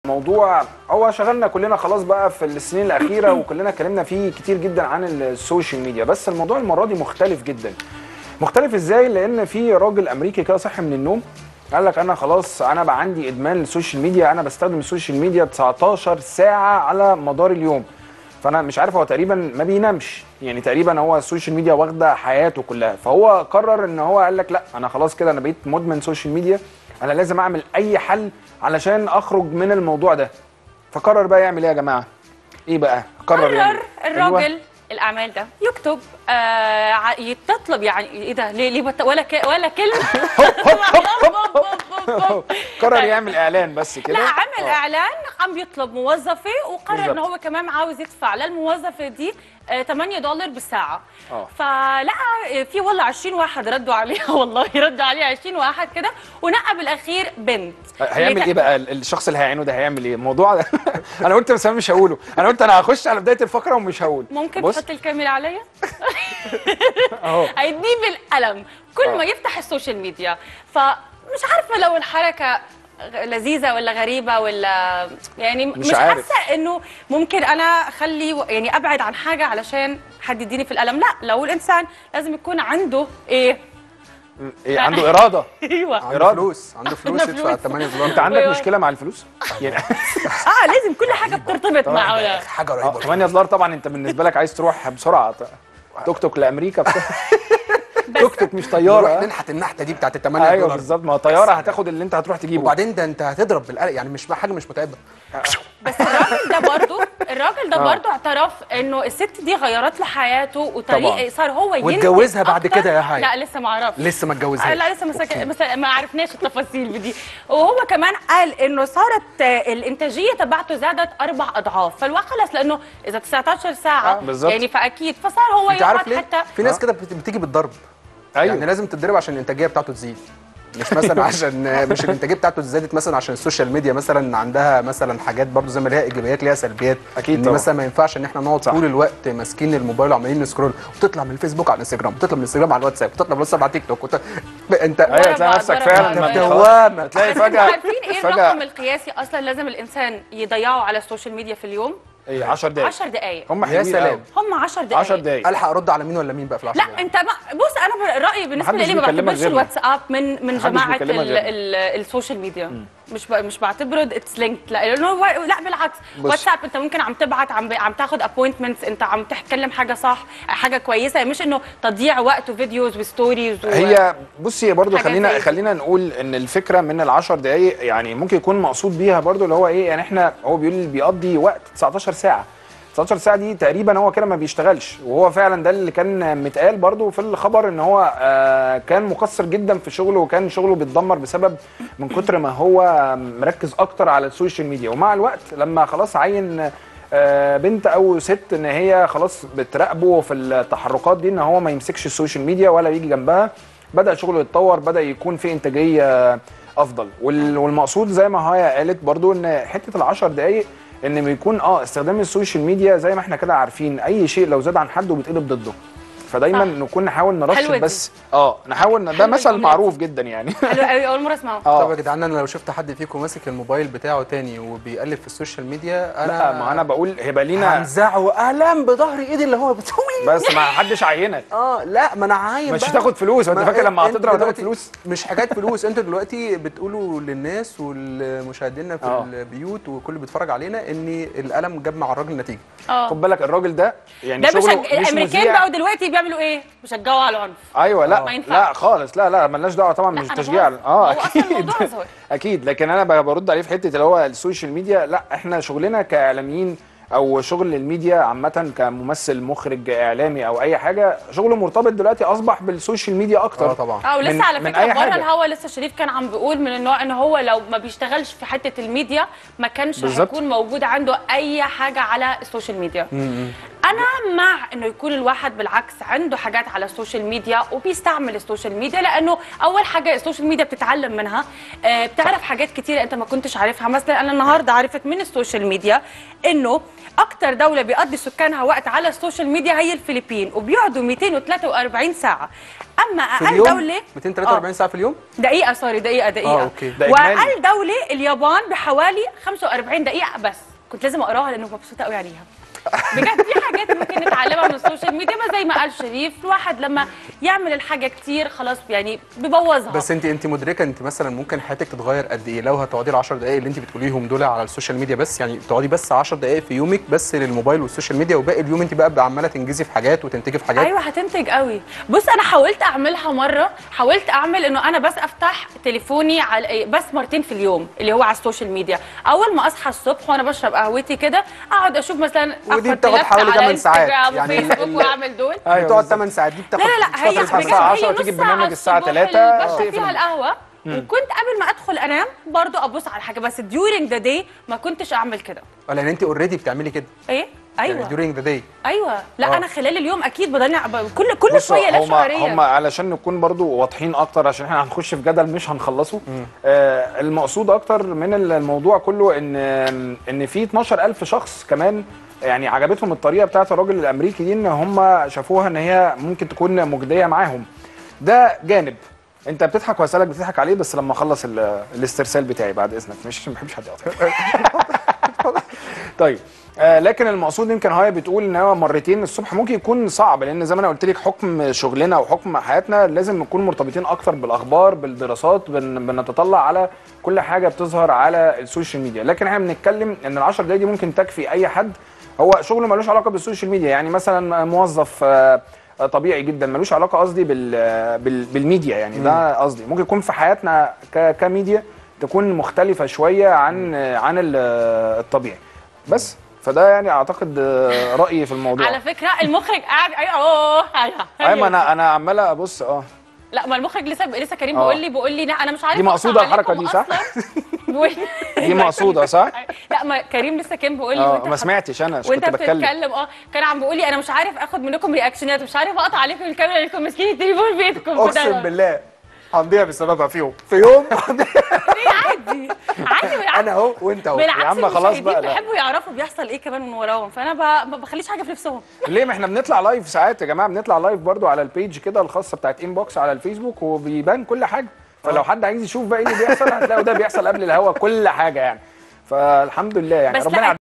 موضوع هو شغلنا كلنا خلاص بقى في السنين الاخيره وكلنا اتكلمنا فيه كتير جدا عن السوشيال ميديا بس الموضوع المره دي مختلف جدا مختلف ازاي لان في راجل امريكي كده صحي من النوم قال لك انا خلاص انا بقى عندي ادمان للسوشيال ميديا انا بستخدم السوشيال ميديا 19 ساعه على مدار اليوم فانا مش عارف هو تقريبا ما بينامش يعني تقريبا هو السوشيال ميديا واخده حياته كلها فهو قرر ان هو قال لك لا انا خلاص كده انا بقيت مدمن سوشيال ميديا انا لازم اعمل اي حل علشان اخرج من الموضوع ده فقرر بقى يعمل ايه يا جماعه ايه بقى قرر يعمل قرر أيوة. الراجل الاعمال ده يكتب آه ع- يتطلب يعني ايه ده ليه ليه بت... ولا ك... ولا كلمه قرر يعمل اعلان بس كده لا عمل آه. اعلان عم بيطلب موظفه وقرر ان بالظبط. هو كمان عاوز يدفع للموظفه دي آه، 8 دولار بالساعه آه. فلقى في والله 20 واحد ردوا عليها والله ردوا عليها 20 واحد كده ونقى بالاخير بنت هيعمل اللي ايه بقى ال- الشخص اللي هيعينه ده هيعمل ايه الموضوع ده انا قلت بس أنا مش هقوله انا قلت انا هخش على بدايه الفقره ومش هقول ممكن بص تحط الكاميرا عليا اهو هيديه بالقلم كل آه. ما يفتح السوشيال ميديا فمش عارفه لو الحركه غ- لذيذه ولا غريبه ولا يعني مش مش, عارف. حاسه انه ممكن انا اخلي و- يعني ابعد عن حاجه علشان حد يديني في القلم لا لو الانسان لازم يكون عنده ايه إيه عنده اراده ايوه عنده إرادة. فلوس عنده فلوس عنده يدفع فلوس. 8 دولار انت عندك أيوة. مشكله مع الفلوس يعني اه لازم كل حاجه بترتبط معه ده. حاجه آه، رهيبه 8 دولار طبعا انت بالنسبه لك عايز تروح بسرعه توك توك لامريكا بتاع. توك توك مش نروح طياره ننحت النحته دي بتاعت ال 8 ايوه دولار بالظبط ما هو طياره هتاخد اللي انت هتروح تجيبه وبعدين ده انت هتضرب بالقلق يعني مش حاجه مش متعبه بس الراجل ده برضو الراجل ده آه. برضو اعترف انه الست دي غيرت له حياته وطريقه طبعاً. صار هو ينتج واتجوزها بعد أكتر. كده يا هاي. لا لسه ما اعرفش لسه ما آه، اتجوزهاش لا لسه مسك... مس... ما عرفناش التفاصيل دي وهو كمان قال انه صارت آه، الانتاجيه تبعته زادت اربع اضعاف فالواقع خلص لانه اذا 19 ساعه آه، بالظبط. يعني فاكيد فصار هو انت عارف يقعد ليه؟ حتى في ناس كده بت- بتيجي بالضرب ايوه يعني لازم تتضرب عشان الانتاجيه بتاعته تزيد مش مثلا عشان مش الانتاجيه بتاعته زادت مثلا عشان السوشيال ميديا مثلا عندها مثلا حاجات برضو زي ما ليها ايجابيات ليها سلبيات أكيد ان طبعا. مثلا ما ينفعش ان احنا نقعد صح. طول الوقت ماسكين الموبايل وعمالين نسكرول وتطلع من الفيسبوك على الانستجرام وتطلع من الانستجرام على الواتساب وتطلع من الواتساب على تيك توك وت... انت ايوه ورا تلاقي بعض، نفسك ورا فعلا بعض، ما ورا بتخلص. دوامة. تلاقي بس فجاه انتوا عارفين ايه فجاه الرقم القياسي اصلا لازم الانسان يضيعه على السوشيال ميديا في اليوم ايه 10 دقايق 10 دقائق هم يا حلوين سلام. قوي. هم 10 دقائق 10 دقايق الحق ارد على مين ولا مين بقى في العشر لا دقايق؟ انت ما بص انا رايي بالنسبه محدش لي ما بيكلمك بعتبرش غيرنا. الواتساب من من محدش جماعه بيكلمك ال غيرنا. ال السوشيال ميديا مش ب... مش بعتبره اتس لينكد لا لانه هو- لا بالعكس بص. واتساب انت ممكن عم تبعت عم ب... عم تاخذ ابوينتمنتس انت عم تتكلم حاجه صح حاجه كويسه مش انه تضييع وقت وفيديوز وستوريز و... هي بصي برضو حاجات خلينا زي دي. خلينا نقول ان الفكره من العشر دقايق يعني ممكن يكون مقصود بيها برضو اللي هو ايه يعني احنا هو بيقول بيقضي وقت 19 ساعه 19 ساعه دي تقريبا هو كده ما بيشتغلش وهو فعلا ده اللي كان متقال برضو في الخبر ان هو آه كان مقصر جدا في شغله وكان شغله بيتدمر بسبب من كتر ما هو مركز اكتر على السوشيال ميديا ومع الوقت لما خلاص عين آه، بنت او ست ان هي خلاص بتراقبه في التحركات دي ان هو ما يمسكش السوشيال ميديا ولا يجي جنبها بدا شغله يتطور بدا يكون في انتاجيه افضل وال- والمقصود زي ما هي قالت برضو ان حته العشر دقائق ان بيكون اه استخدام السوشيال ميديا زي ما احنا كده عارفين اي شيء لو زاد عن حده بيتقلب ضده فدايما صح. نكون نحاول نرشد حلوة دي. بس اه نحاول ن- ده حلوة مثل الجملة دي. معروف جدا يعني حلو قوي اول مره اسمعه طب اه يا جدعان انا لو شفت حد فيكم ماسك الموبايل بتاعه تاني وبيقلب في السوشيال ميديا انا لا ما انا بقول هيبقى لينا هنزعه الم بظهر ايدي اللي هو بتسوي بس ما حدش عينك اه لا ما انا عايم مش بقى. هتاخد فلوس، وانت ما- فاكر لما انت هتضرب هتاخد دلوقتي فلوس؟ مش حاجات فلوس انتوا دلوقتي بتقولوا للناس والمشاهدين في اه. البيوت وكل اللي بيتفرج علينا ان القلم جاب مع الراجل نتيجه اه خد بالك الراجل ده يعني ده شغله بشج... مش الامريكان مذيع. بقوا دلوقتي بيعملوا ايه؟ بيشجعوا على العنف ايوه لا ما ينفعش. لا خالص لا لا ملناش دعوه طبعا لا، مش أنا تشجيع بهزر. اه هو أصلاً اكيد الموضوع هزار. اكيد لكن انا ب- برد عليه في حته اللي هو السوشيال ميديا لا احنا شغلنا كاعلاميين او شغل الميديا عامه كممثل مخرج اعلامي او اي حاجه شغله مرتبط دلوقتي اصبح بالسوشيال ميديا اكتر اه طبعا اه ولسه من- على من فكره أي بره حاجة. الهوا لسه شريف كان عم بيقول من النوع ان هو لو ما بيشتغلش في حته الميديا ما كانش بالظبط. هيكون موجود عنده اي حاجه على السوشيال ميديا انا مع انه يكون الواحد بالعكس عنده حاجات على السوشيال ميديا وبيستعمل السوشيال ميديا لانه اول حاجه السوشيال ميديا بتتعلم منها آه، بتعرف حاجات كتيره انت ما كنتش عارفها مثلا انا النهارده عرفت من السوشيال ميديا انه اكتر دوله بيقضي سكانها وقت على السوشيال ميديا هي الفلبين وبيقعدوا 243 ساعه اما في اقل اليوم دوله 243 ساعه في اليوم دقيقه سوري دقيقه دقيقه آه، أوكي. ده إجمالي. واقل دوله اليابان بحوالي 45 دقيقه بس كنت لازم اقراها لانه مبسوطه قوي عليها بجد في حاجات ممكن نتعلمها من السوشيال ميديا ما زي ما قال شريف الواحد لما يعمل الحاجه كتير خلاص يعني بيبوظها بس انت انت مدركه انت مثلا ممكن حياتك تتغير قد ايه لو هتقعدي ال 10 دقائق اللي انت بتقوليهم دول على السوشيال ميديا بس يعني تقعدي بس 10 دقائق في يومك بس للموبايل والسوشيال ميديا وباقي اليوم انت بقى عماله تنجزي في حاجات وتنتجي في حاجات ايوه هتنتج قوي بص انا حاولت اعملها مره حاولت اعمل انه انا بس افتح تليفوني على بس مرتين في اليوم اللي هو على السوشيال ميديا اول ما اصحى الصبح وانا بشرب قهوتي كده اقعد اشوف مثلا ودي آخد بتاخد لفة حوالي على 8 ساعات. انستجرام يعني وفيسبوك ال- واعمل دول أيوة بتقعد بالظبط. 8 ساعات دي بتاخد لا لا لا هي بتاخد بجد خمس ساعات. الساعة 10 هي تيجي نص البرنامج ساعة الساعة الصبح 3 اللي بشرب تقفل. فيها القهوه وكنت قبل ما ادخل انام برضو ابص على حاجه بس during the day ما كنتش اعمل كده لان انت اوريدي بتعملي كده ايه ايوه يعني during the day ايوه لا آه. انا خلال اليوم اكيد بضلني ب- كل كل بصوا، شويه لا هما شعوريه هما علشان نكون برضو واضحين اكتر عشان احنا هنخش في جدل مش هنخلصه آه المقصود اكتر من الموضوع كله ان ان في 12000 شخص كمان يعني عجبتهم الطريقه بتاعت الراجل الامريكي دي ان هم شافوها ان هي ممكن تكون مجديه معاهم ده جانب انت بتضحك واسالك بتضحك عليه بس لما اخلص ال- الاسترسال بتاعي بعد اذنك مش عشان ما بحبش حد يقطع طيب آه لكن المقصود يمكن هي بتقول ان هو مرتين الصبح ممكن يكون صعب لان زي ما انا قلت لك حكم شغلنا وحكم حياتنا لازم نكون مرتبطين اكتر بالاخبار بالدراسات بن بنتطلع على كل حاجه بتظهر على السوشيال ميديا لكن احنا بنتكلم ان ال10 دقايق دي ممكن تكفي اي حد هو شغله ملوش علاقه بالسوشيال ميديا يعني مثلا موظف آه طبيعي جدا ملوش علاقه قصدي بال بال بالميديا يعني ده قصدي ممكن يكون في حياتنا ك كميديا تكون مختلفه شويه عن عن ال- الطبيعي بس فده يعني اعتقد آه، رايي في الموضوع على فكره المخرج قاعد اي اه ايوه ايوه انا انا عمال ابص اه لا ما المخرج لسه لسه كريم آه. بيقول لي بيقول لي لا انا مش عارف دي مقصودة أقطع الحركة عليكم دي، صح؟ أصلاً. بيقول- دي مقصوده صح؟ لا ما كريم لسه كان بيقول لي اه وانت ما سمعتش انا عشان وانت كنت بتكلم بتتكلم اه كان عم بيقول لي انا مش عارف اخد منكم رياكشنات مش عارف اقطع عليكم الكاميرا لانكم ماسكين التليفون بيتكم اقسم بالله هنضيع بسببها في يوم في يوم ليه عادي عادي بالعكس انا اهو وانت اهو بالعكس يا عم خلاص المشاهدين بقى، لا. بيحبوا يعرفوا بيحصل ايه كمان من وراهم فانا ب- ما بخليش حاجه في نفسهم ليه ما احنا بنطلع لايف ساعات يا جماعه بنطلع لايف برضو على البيج كده الخاصه بتاعت انبوكس على الفيسبوك وبيبان كل حاجه فلو حد عايز يشوف بقى ايه اللي بيحصل هتلاقوا ده بيحصل قبل الهوا كل حاجه يعني فالحمد لله يعني بس ربنا لا اكيد